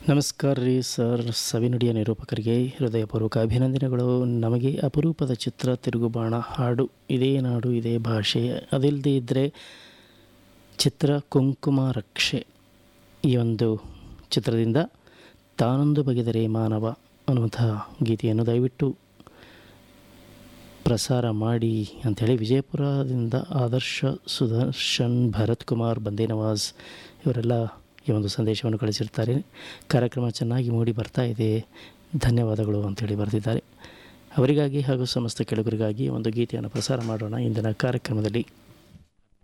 ನಮಸ್ಕಾರ ರೀ ಸರ್ ಸವಿನುಡಿಯ ನಿರೂಪಕರಿಗೆ ಹೃದಯಪೂರ್ವಕ ಅಭಿನಂದನೆಗಳು ನಮಗೆ ಅಪರೂಪದ ಚಿತ್ರ ತಿರುಗುಬಾಣ ಹಾಡು ಇದೇ ನಾಡು ಇದೇ ಭಾಷೆ ಅದಿಲ್ಲದೆ ಇದ್ದರೆ ಚಿತ್ರ ಕುಂಕುಮ ರಕ್ಷೆ ಈ ಒಂದು ಚಿತ್ರದಿಂದ ತಾನೊಂದು ಬಗೆದರೆ ಮಾನವ ಅನ್ನುವಂತಹ ಗೀತೆಯನ್ನು ದಯವಿಟ್ಟು ಪ್ರಸಾರ ಮಾಡಿ ಅಂಥೇಳಿ ವಿಜಯಪುರದಿಂದ ಆದರ್ಶ ಸುದರ್ಶನ್ ಭರತ್ ಕುಮಾರ್ ಬಂದೇ ನವಾಜ್ ಇವರೆಲ್ಲ ಈ ಒಂದು ಸಂದೇಶವನ್ನು ಕಳಿಸಿರ್ತಾರೆ ಕಾರ್ಯಕ್ರಮ ಚೆನ್ನಾಗಿ ಮೂಡಿ ಬರ್ತಾ ಇದೆ ಧನ್ಯವಾದಗಳು ಅಂತೇಳಿ ಬರೆದಿದ್ದಾರೆ ಅವರಿಗಾಗಿ ಹಾಗೂ ಸಮಸ್ತ ಕೆಳಗರಿಗಾಗಿ ಒಂದು ಗೀತೆಯನ್ನು ಪ್ರಸಾರ ಮಾಡೋಣ ಇಂದಿನ ಕಾರ್ಯಕ್ರಮದಲ್ಲಿ